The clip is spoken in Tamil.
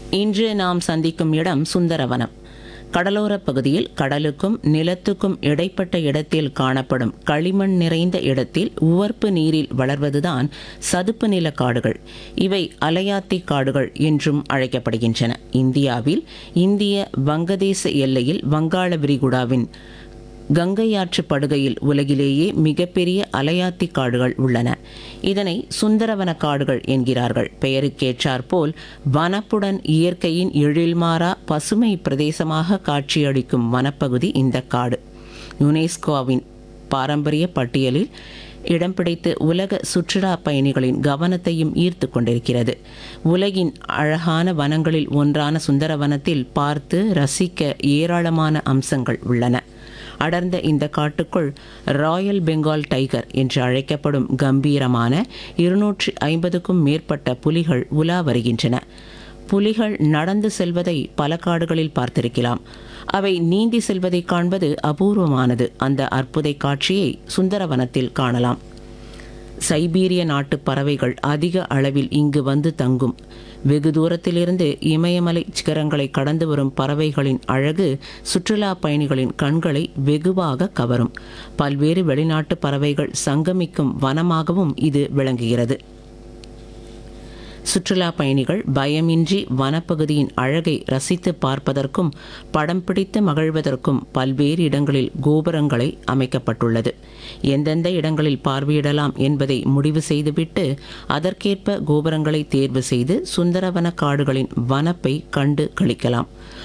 இன்று நாம் சந்திக்கும் இடம் சுந்தரவனம் கடலோரப் பகுதியில் கடலுக்கும் நிலத்துக்கும் இடைப்பட்ட இடத்தில் காணப்படும் களிமண் நிறைந்த இடத்தில் உவர்ப்பு நீரில் வளர்வதுதான் சதுப்பு நில காடுகள் இவை அலையாத்தி காடுகள் என்றும் அழைக்கப்படுகின்றன இந்தியாவில் இந்திய வங்கதேச எல்லையில் வங்காள விரிகுடாவின் கங்கை ஆற்று படுகையில் உலகிலேயே மிகப்பெரிய அலையாத்தி காடுகள் உள்ளன இதனை சுந்தரவன காடுகள் என்கிறார்கள் பெயருக்கேற்றாற்போல் வனப்புடன் இயற்கையின் எழில்மாறா பசுமை பிரதேசமாக காட்சியளிக்கும் வனப்பகுதி இந்த காடு யுனெஸ்கோவின் பாரம்பரிய பட்டியலில் இடம் பிடித்து உலக சுற்றுலா பயணிகளின் கவனத்தையும் ஈர்த்து கொண்டிருக்கிறது உலகின் அழகான வனங்களில் ஒன்றான சுந்தரவனத்தில் பார்த்து ரசிக்க ஏராளமான அம்சங்கள் உள்ளன அடர்ந்த இந்த காட்டுக்குள் ராயல் பெங்கால் டைகர் என்று அழைக்கப்படும் கம்பீரமான இருநூற்றி ஐம்பதுக்கும் மேற்பட்ட புலிகள் உலா வருகின்றன புலிகள் நடந்து செல்வதை பல காடுகளில் பார்த்திருக்கலாம் அவை நீந்தி செல்வதை காண்பது அபூர்வமானது அந்த அற்புத காட்சியை சுந்தரவனத்தில் காணலாம் சைபீரிய நாட்டு பறவைகள் அதிக அளவில் இங்கு வந்து தங்கும் வெகு தூரத்திலிருந்து இமயமலை சிகரங்களை கடந்து வரும் பறவைகளின் அழகு சுற்றுலா பயணிகளின் கண்களை வெகுவாக கவரும் பல்வேறு வெளிநாட்டு பறவைகள் சங்கமிக்கும் வனமாகவும் இது விளங்குகிறது சுற்றுலா பயணிகள் பயமின்றி வனப்பகுதியின் அழகை ரசித்து பார்ப்பதற்கும் படம் பிடித்து மகிழ்வதற்கும் பல்வேறு இடங்களில் கோபுரங்களை அமைக்கப்பட்டுள்ளது எந்தெந்த இடங்களில் பார்வையிடலாம் என்பதை முடிவு செய்துவிட்டு அதற்கேற்ப கோபுரங்களை தேர்வு செய்து சுந்தரவன காடுகளின் வனப்பை கண்டு கழிக்கலாம்